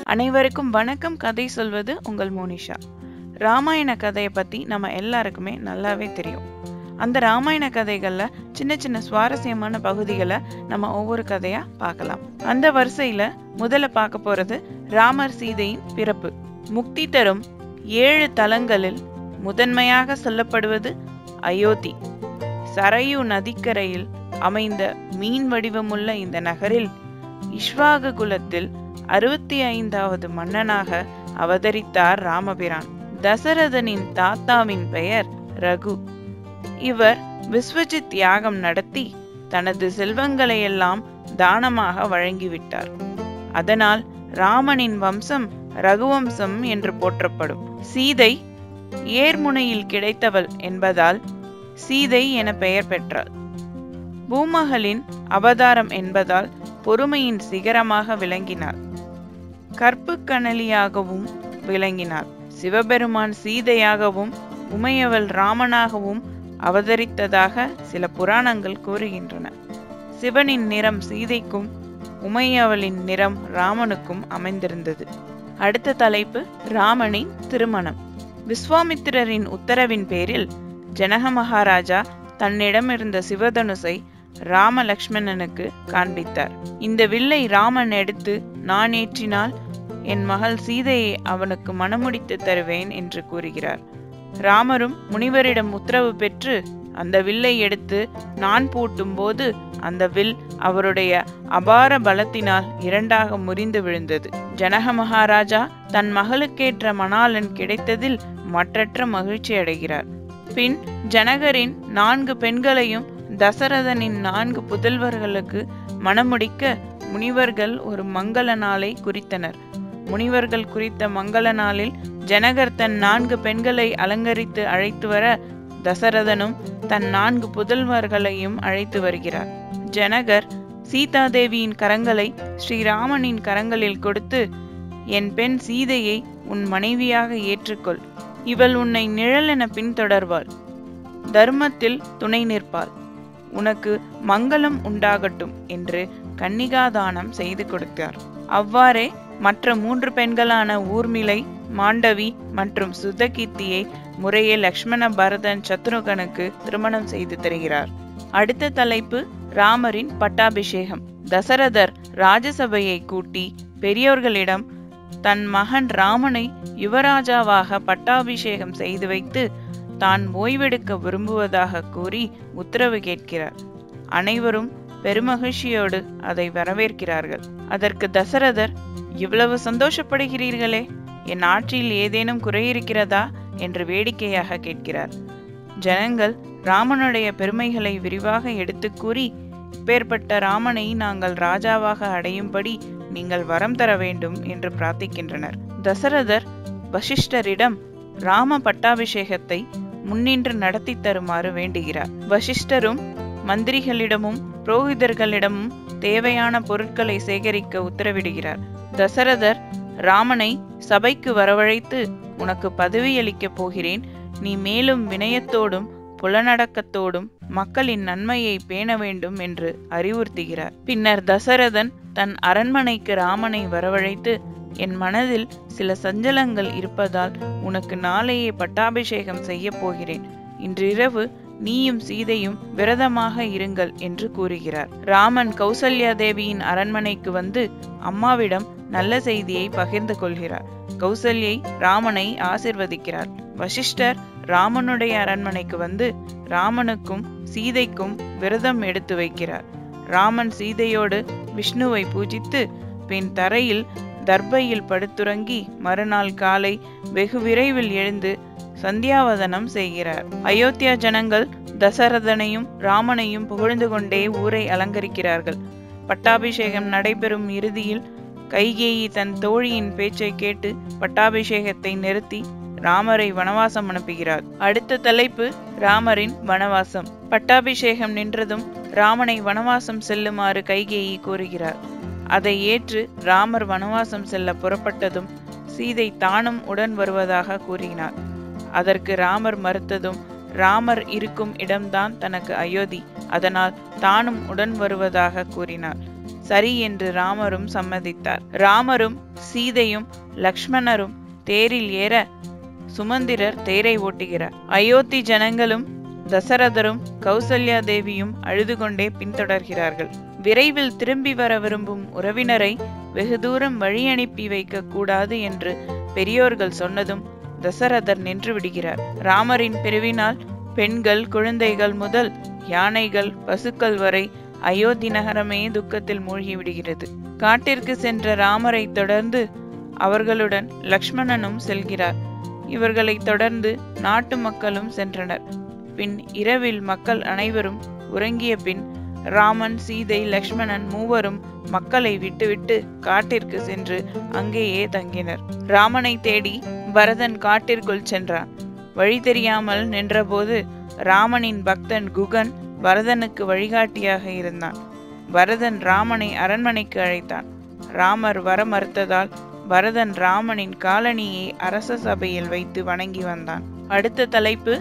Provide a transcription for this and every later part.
அனைவருக்கும் வணக்கம் கதை சொல்வது உங்கள் மோனிஷா ராமாயண கதையை பத்தி நம்ம எல்லாருக்குமே நல்லாவே தெரியும் அந்த ராமாயண கதைகள்ல சின்ன சின்ன சுவாரஸ்யமான பகுதிகளை நம்ம ஒவ்வொரு கதையா பார்க்கலாம் அந்த வரிசையில முதல்ல பார்க்க போறது ராமர் சீதையின் பிறப்பு முக்தி தரும் ஏழு தலங்களில் முதன்மையாக சொல்லப்படுவது அயோத்தி சரையு நதிக்கரையில் அமைந்த மீன் வடிவமுள்ள இந்த நகரில் இஷ்வாகு குலத்தில் அறுபத்தி ஐந்தாவது மன்னனாக அவதரித்தார் ராமபிரான் தசரதனின் தாத்தாவின் பெயர் ரகு இவர் விஸ்வஜித் யாகம் நடத்தி தனது செல்வங்களையெல்லாம் தானமாக வழங்கிவிட்டார் அதனால் ராமனின் வம்சம் ரகுவம்சம் என்று போற்றப்படும் சீதை ஏர்முனையில் கிடைத்தவள் என்பதால் சீதை என பெயர் பெற்றாள் பூமகளின் அவதாரம் என்பதால் பொறுமையின் சிகரமாக விளங்கினார் கற்பு கணலியாகவும் விளங்கினார் சிவபெருமான் சீதையாகவும் உமையவள் ராமனாகவும் அவதரித்ததாக சில புராணங்கள் கூறுகின்றன சிவனின் நிறம் சீதைக்கும் உமையவளின் நிறம் ராமனுக்கும் அமைந்திருந்தது அடுத்த தலைப்பு ராமனின் திருமணம் விஸ்வாமித்திரரின் உத்தரவின் பேரில் ஜனக மகாராஜா தன்னிடமிருந்த சிவதனுசை ராம லக்ஷ்மணனுக்கு காண்பித்தார் இந்த வில்லை ராமன் எடுத்து நான் ஏற்றினால் என் மகள் சீதையை அவனுக்கு மணமுடித்து தருவேன் என்று கூறுகிறார் ராமரும் முனிவரிடம் உத்தரவு பெற்று அந்த வில்லை எடுத்து நான் பூட்டும் போது அந்த வில் அவருடைய அபார பலத்தினால் இரண்டாக முறிந்து விழுந்தது ஜனக மகாராஜா தன் மகளுக்கேற்ற மணாளன் கிடைத்ததில் மற்றற்ற மகிழ்ச்சி அடைகிறார் பின் ஜனகரின் நான்கு பெண்களையும் தசரதனின் நான்கு புதல்வர்களுக்கு மணமுடிக்க முனிவர்கள் ஒரு மங்கள நாளை குறித்தனர் முனிவர்கள் குறித்த மங்கள நாளில் ஜனகர் தன் நான்கு பெண்களை அலங்கரித்து அழைத்து வர தசரதனும் தன் நான்கு புதல்வர்களையும் அழைத்து வருகிறார் ஜனகர் சீதாதேவியின் கரங்களை ஸ்ரீராமனின் கரங்களில் கொடுத்து என் பெண் சீதையை உன் மனைவியாக ஏற்றுக்கொள் இவள் உன்னை நிழலென பின்தொடர்வாள் தர்மத்தில் துணை நிற்பாள் உனக்கு மங்களம் உண்டாகட்டும் என்று கன்னிகாதானம் செய்து கொடுத்தார் அவ்வாறே மற்ற மூன்று பெண்களான ஊர்மிளை மாண்டவி மற்றும் சுதகீர்த்தியை முறையே லக்ஷ்மண பரதன் சத்ருகனுக்கு திருமணம் செய்து தருகிறார் அடுத்த தலைப்பு ராமரின் பட்டாபிஷேகம் தசரதர் ராஜசபையை கூட்டி பெரியோர்களிடம் தன் மகன் ராமனை யுவராஜாவாக பட்டாபிஷேகம் செய்து வைத்து தான் ஓய்வெடுக்க விரும்புவதாக கூறி உத்தரவு கேட்கிறார் அனைவரும் பெருமகிழ்ச்சியோடு அதை வரவேற்கிறார்கள் அதற்கு தசரதர் இவ்வளவு சந்தோஷப்படுகிறீர்களே என் ஆட்சியில் ஏதேனும் குறை இருக்கிறதா என்று வேடிக்கையாக கேட்கிறார் ஜனங்கள் ராமனுடைய பெருமைகளை விரிவாக எடுத்து கூறி இப்பேற்பட்ட ராமனை நாங்கள் ராஜாவாக அடையும்படி நீங்கள் வரம் தர வேண்டும் என்று பிரார்த்திக்கின்றனர் தசரதர் வசிஷ்டரிடம் ராம பட்டாபிஷேகத்தை முன்னின்று நடத்தி தருமாறு வேண்டுகிறார் வசிஷ்டரும் மந்திரிகளிடமும் புரோகிதர்களிடமும் தேவையான பொருட்களை சேகரிக்க உத்தரவிடுகிறார் தசரதர் ராமனை சபைக்கு வரவழைத்து உனக்கு பதவியளிக்கப் போகிறேன் நீ மேலும் வினயத்தோடும் புலனடக்கத்தோடும் மக்களின் நன்மையை பேண வேண்டும் என்று அறிவுறுத்துகிறார் பின்னர் தசரதன் தன் அரண்மனைக்கு ராமனை வரவழைத்து என் மனதில் சில சஞ்சலங்கள் இருப்பதால் உனக்கு நாளையே பட்டாபிஷேகம் செய்ய போகிறேன் இன்றிரவு நீயும் சீதையும் விரதமாக இருங்கள் என்று கூறுகிறார் ராமன் கௌசல்யா தேவியின் அரண்மனைக்கு வந்து அம்மாவிடம் நல்ல செய்தியை பகிர்ந்து கொள்கிறார் கௌசல்யை ராமனை ஆசிர்வதிக்கிறார் வசிஷ்டர் ராமனுடைய அரண்மனைக்கு வந்து ராமனுக்கும் சீதைக்கும் விரதம் எடுத்து வைக்கிறார் ராமன் சீதையோடு விஷ்ணுவை பூஜித்து பின் தரையில் தர்பையில் படுத்துறங்கி மறுநாள் காலை வெகு விரைவில் எழுந்து சந்தியாவதனம் செய்கிறார் அயோத்தியா ஜனங்கள் தசரதனையும் ராமனையும் புகழ்ந்து கொண்டே ஊரை அலங்கரிக்கிறார்கள் பட்டாபிஷேகம் நடைபெறும் இறுதியில் கைகேயி தன் தோழியின் பேச்சை கேட்டு பட்டாபிஷேகத்தை நிறுத்தி ராமரை வனவாசம் அனுப்புகிறார் அடுத்த தலைப்பு ராமரின் வனவாசம் பட்டாபிஷேகம் நின்றதும் ராமனை வனவாசம் செல்லுமாறு கைகேயி கூறுகிறார் அதை ஏற்று ராமர் வனவாசம் செல்ல புறப்பட்டதும் சீதை தானும் உடன் வருவதாக கூறினார் அதற்கு ராமர் மறுத்ததும் ராமர் இருக்கும் இடம்தான் தனக்கு அயோத்தி அதனால் தானும் உடன் வருவதாக கூறினார் சரி என்று ராமரும் சம்மதித்தார் ராமரும் சீதையும் லக்ஷ்மணரும் தேரில் ஏற சுமந்திரர் தேரை ஓட்டுகிறார் அயோத்தி ஜனங்களும் தசரதரும் கௌசல்யா தேவியும் அழுது கொண்டே பின்தொடர்கிறார்கள் விரைவில் திரும்பி வர விரும்பும் உறவினரை வெகு தூரம் வழி அனுப்பி வைக்க கூடாது என்று பெரியோர்கள் சொன்னதும் தசரதர் நின்று விடுகிறார் ராமரின் பிரிவினால் பெண்கள் குழந்தைகள் முதல் யானைகள் பசுக்கள் வரை அயோத்தி நகரமே துக்கத்தில் மூழ்கி விடுகிறது காட்டிற்கு சென்ற ராமரை தொடர்ந்து அவர்களுடன் லக்ஷ்மணனும் செல்கிறார் இவர்களை தொடர்ந்து நாட்டு மக்களும் சென்றனர் பின் இரவில் மக்கள் அனைவரும் உறங்கிய பின் ராமன் சீதை லக்ஷ்மணன் மூவரும் மக்களை விட்டுவிட்டு காட்டிற்கு சென்று அங்கேயே தங்கினர் ராமனை தேடி பரதன் காட்டிற்குள் சென்றான் வழி தெரியாமல் நின்றபோது ராமனின் பக்தன் குகன் பரதனுக்கு வழிகாட்டியாக இருந்தான் பரதன் ராமனை அரண்மனைக்கு அழைத்தான் ராமர் வர மறுத்ததால் பரதன் ராமனின் காலணியை அரச சபையில் வைத்து வணங்கி வந்தான் அடுத்த தலைப்பு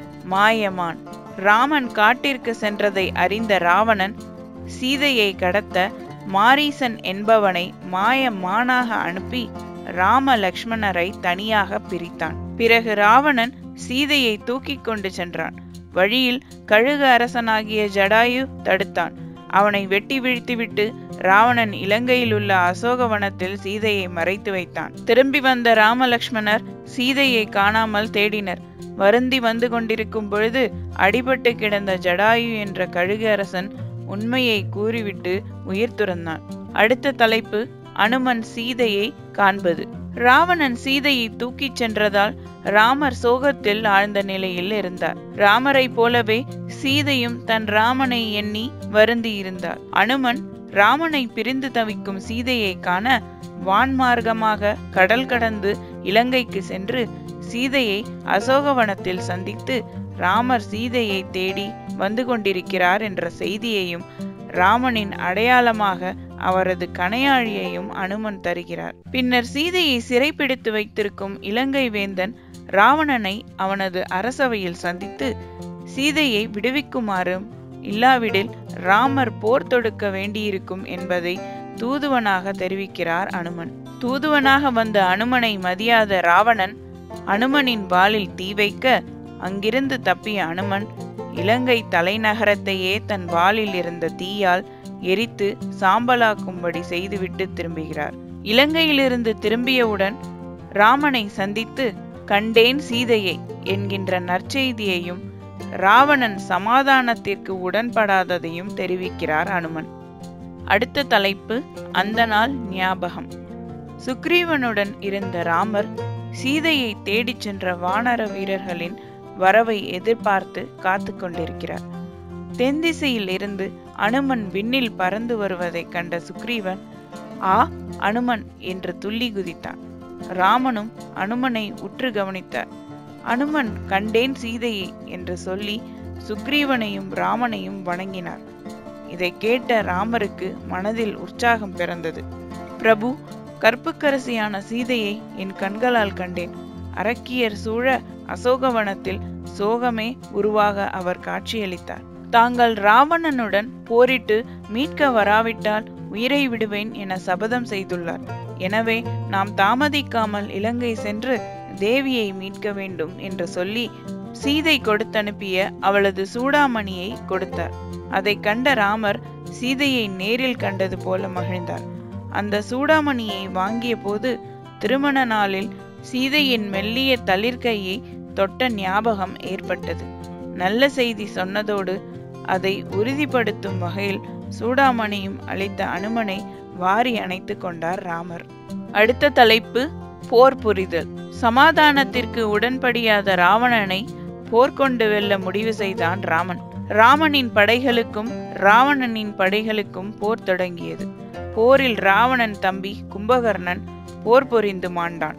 மாயமான் ராமன் காட்டிற்கு சென்றதை அறிந்த ராவணன் சீதையை கடத்த மாரீசன் என்பவனை மாய மானாக அனுப்பி ராம லக்ஷ்மணரை தனியாக பிரித்தான் பிறகு ராவணன் சீதையை தூக்கிக் கொண்டு சென்றான் வழியில் கழுகு அரசனாகிய ஜடாயு தடுத்தான் அவனை வெட்டி வீழ்த்திவிட்டு ராவணன் இலங்கையில் உள்ள அசோகவனத்தில் சீதையை மறைத்து வைத்தான் திரும்பி வந்த ராமலக்ஷ்மணர் சீதையை காணாமல் தேடினர் வருந்தி வந்து கொண்டிருக்கும் பொழுது அடிபட்டு கிடந்த ஜடாயு என்ற கழுகு அரசன் உண்மையை கூறிவிட்டு உயிர் துறந்தான் அடுத்த தலைப்பு அனுமன் சீதையை காண்பது ராவணன் சீதையை தூக்கிச் சென்றதால் ராமர் சோகத்தில் ஆழ்ந்த நிலையில் இருந்தார் ராமரை போலவே சீதையும் தன் ராமனை எண்ணி வருந்தி இருந்தார் அனுமன் ராமனை பிரிந்து தவிக்கும் சீதையை காண வான்மார்க்கமாக கடல் கடந்து இலங்கைக்கு சென்று சீதையை அசோகவனத்தில் சந்தித்து ராமர் சீதையை தேடி வந்து கொண்டிருக்கிறார் என்ற செய்தியையும் ராமனின் அடையாளமாக அவரது கணையாழியையும் அனுமன் தருகிறார் பின்னர் சீதையை சிறைப்பிடித்து வைத்திருக்கும் இலங்கை வேந்தன் ராவணனை அவனது அரசவையில் சந்தித்து சீதையை விடுவிக்குமாறும் இல்லாவிடில் ராமர் போர் தொடுக்க வேண்டியிருக்கும் என்பதை தூதுவனாக தெரிவிக்கிறார் அனுமன் தூதுவனாக வந்த அனுமனை மதியாத ராவணன் அனுமனின் வாளில் தீ வைக்க அங்கிருந்து தப்பிய அனுமன் இலங்கை தலைநகரத்தையே தன் வாளில் இருந்த தீயால் எரித்து சாம்பலாக்கும்படி செய்துவிட்டு திரும்புகிறார் இலங்கையிலிருந்து திரும்பியவுடன் ராமனை சந்தித்து கண்டேன் சீதையை என்கின்ற நற்செய்தியையும் ராவணன் சமாதானத்திற்கு உடன்படாததையும் தெரிவிக்கிறார் அனுமன் அடுத்த தலைப்பு அந்த நாள் ஞாபகம் சுக்ரீவனுடன் இருந்த ராமர் சீதையை தேடிச் சென்ற வானர வீரர்களின் வரவை எதிர்பார்த்து காத்து கொண்டிருக்கிறார் தென் திசையில் இருந்து அனுமன் விண்ணில் பறந்து வருவதைக் கண்ட சுக்ரீவன் ஆ அனுமன் என்று துள்ளி குதித்தான் ராமனும் அனுமனை உற்று கவனித்தார் அனுமன் கண்டேன் சீதையை என்று சொல்லி சுக்ரீவனையும் ராமனையும் வணங்கினார் இதை கேட்ட ராமருக்கு மனதில் உற்சாகம் பிறந்தது பிரபு கற்புக்கரசியான சீதையை என் கண்களால் கண்டேன் அரக்கியர் சூழ அசோகவனத்தில் சோகமே உருவாக அவர் காட்சியளித்தார் தாங்கள் ராவணனுடன் போரிட்டு மீட்க வராவிட்டால் உயிரை விடுவேன் என சபதம் செய்துள்ளார் எனவே நாம் தாமதிக்காமல் இலங்கை சென்று தேவியை மீட்க வேண்டும் என்று சொல்லி சீதை கொடுத்தனுப்பிய அவளது சூடாமணியை கொடுத்தார் அதை கண்ட ராமர் சீதையை நேரில் கண்டது போல மகிழ்ந்தார் அந்த சூடாமணியை வாங்கிய போது திருமண நாளில் சீதையின் மெல்லிய தளிர்கையை தொட்ட ஞாபகம் ஏற்பட்டது நல்ல செய்தி சொன்னதோடு அதை உறுதிப்படுத்தும் வகையில் சூடாமணியும் அளித்த அனுமனை வாரி அணைத்து கொண்டார் ராமர் அடுத்த தலைப்பு போர் புரிதல் சமாதானத்திற்கு உடன்படியாத ராவணனை போர்க்கொண்டு வெல்ல முடிவு செய்தான் ராமன் ராமனின் படைகளுக்கும் ராவணனின் படைகளுக்கும் போர் தொடங்கியது போரில் ராவணன் தம்பி கும்பகர்ணன் போர் புரிந்து மாண்டான்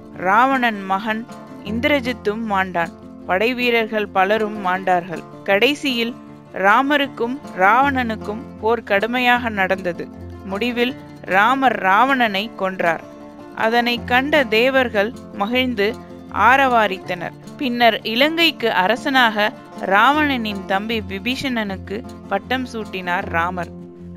ராவணன் மகன் இந்திரஜித்தும் மாண்டான் படைவீரர்கள் பலரும் மாண்டார்கள் கடைசியில் ராமருக்கும் ராவணனுக்கும் போர் கடுமையாக நடந்தது முடிவில் ராமர் ராவணனை கொன்றார் அதனை கண்ட தேவர்கள் மகிழ்ந்து ஆரவாரித்தனர் பின்னர் இலங்கைக்கு அரசனாக ராவணனின் தம்பி விபீஷணனுக்கு பட்டம் சூட்டினார் ராமர்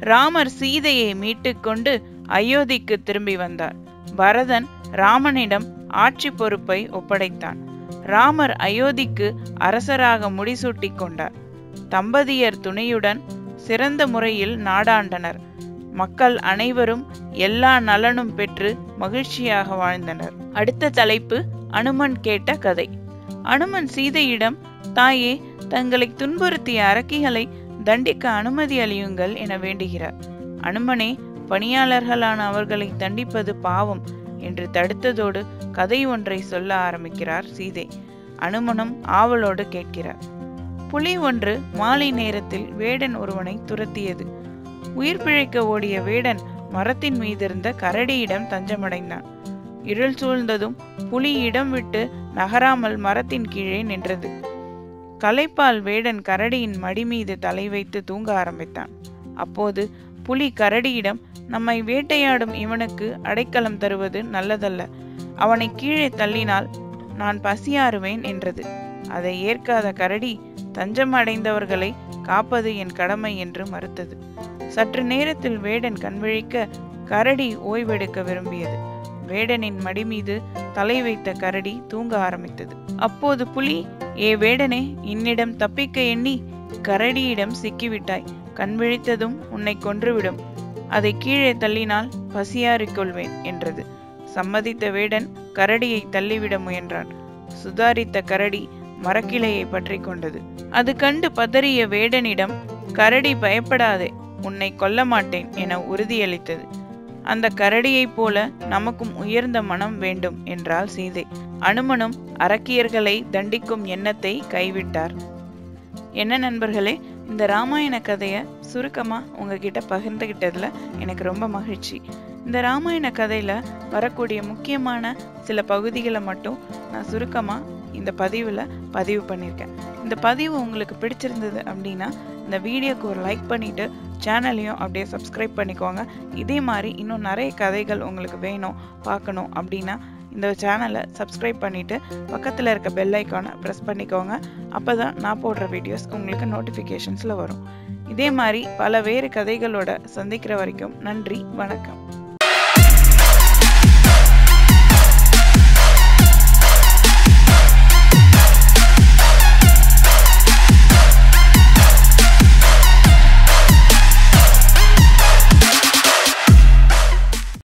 ராமர் சீதையை மீட்டுக்கொண்டு அயோத்திக்கு திரும்பி வந்தார் பரதன் ராமனிடம் ஆட்சி பொறுப்பை ஒப்படைத்தான் ராமர் அயோத்திக்கு அரசராக முடிசூட்டிக் கொண்டார் தம்பதியர் துணையுடன் சிறந்த முறையில் நாடாண்டனர் மக்கள் அனைவரும் எல்லா நலனும் பெற்று மகிழ்ச்சியாக வாழ்ந்தனர் அடுத்த தலைப்பு அனுமன் கேட்ட கதை அனுமன் சீதையிடம் தாயே தங்களை துன்புறுத்திய அரக்கிகளை தண்டிக்க அனுமதி அளியுங்கள் என வேண்டுகிறார் அனுமனே பணியாளர்களான அவர்களை தண்டிப்பது பாவம் என்று தடுத்ததோடு கதை ஒன்றை சொல்ல ஆரம்பிக்கிறார் சீதை அனுமனும் ஆவலோடு கேட்கிறார் புலி ஒன்று மாலை நேரத்தில் வேடன் ஒருவனை துரத்தியது உயிர் பிழைக்க ஓடிய வேடன் மரத்தின் மீதிருந்த கரடியிடம் தஞ்சமடைந்தான் இருள் சூழ்ந்ததும் புலி இடம் விட்டு நகராமல் மரத்தின் கீழே நின்றது கலைப்பால் வேடன் கரடியின் மடி மீது தலை வைத்து தூங்க ஆரம்பித்தான் அப்போது புலி கரடியிடம் நம்மை வேட்டையாடும் இவனுக்கு அடைக்கலம் தருவது நல்லதல்ல அவனை கீழே தள்ளினால் நான் பசியாறுவேன் என்றது அதை ஏற்காத கரடி தஞ்சம் அடைந்தவர்களை காப்பது என் கடமை என்று மறுத்தது சற்று நேரத்தில் வேடன் கண்விழிக்க கரடி ஓய்வெடுக்க விரும்பியது வேடனின் மடி மீது தலை வைத்த கரடி தூங்க ஆரம்பித்தது அப்போது புலி ஏ வேடனே என்னிடம் தப்பிக்க எண்ணி கரடியிடம் சிக்கிவிட்டாய் கண் விழித்ததும் உன்னை கொன்றுவிடும் அதை கீழே தள்ளினால் பசியாறிக் கொள்வேன் என்றது சம்மதித்த வேடன் கரடியை தள்ளிவிட முயன்றான் சுதாரித்த கரடி மரக்கிளையை பற்றி கொண்டது அது கண்டு பதறிய வேடனிடம் கரடி பயப்படாதே உன்னை கொல்ல மாட்டேன் என உறுதியளித்தது அந்த கரடியைப் போல நமக்கும் உயர்ந்த மனம் வேண்டும் என்றாள் சீதை அனுமனும் அரக்கியர்களை தண்டிக்கும் எண்ணத்தை கைவிட்டார் என்ன நண்பர்களே இந்த ராமாயண கதையை சுருக்கமா உங்ககிட்ட பகிர்ந்துகிட்டதுல எனக்கு ரொம்ப மகிழ்ச்சி இந்த ராமாயண கதையில வரக்கூடிய முக்கியமான சில பகுதிகளை மட்டும் நான் சுருக்கமா இந்த பதிவுல பதிவு பண்ணியிருக்கேன் இந்த பதிவு உங்களுக்கு பிடிச்சிருந்தது அப்படின்னா இந்த வீடியோக்கு ஒரு லைக் பண்ணிட்டு சேனலையும் அப்படியே சப்ஸ்கிரைப் பண்ணிக்கோங்க இதே மாதிரி இன்னும் நிறைய கதைகள் உங்களுக்கு வேணும் பார்க்கணும் அப்படின்னா இந்த சேனலை சப்ஸ்கிரைப் பண்ணிவிட்டு பக்கத்தில் இருக்க பெல் ஐக்கானை ப்ரெஸ் பண்ணிக்கோங்க அப்போ தான் நான் போடுற வீடியோஸ் உங்களுக்கு நோட்டிஃபிகேஷன்ஸில் வரும் இதே மாதிரி பல வேறு கதைகளோட சந்திக்கிற வரைக்கும் நன்றி வணக்கம்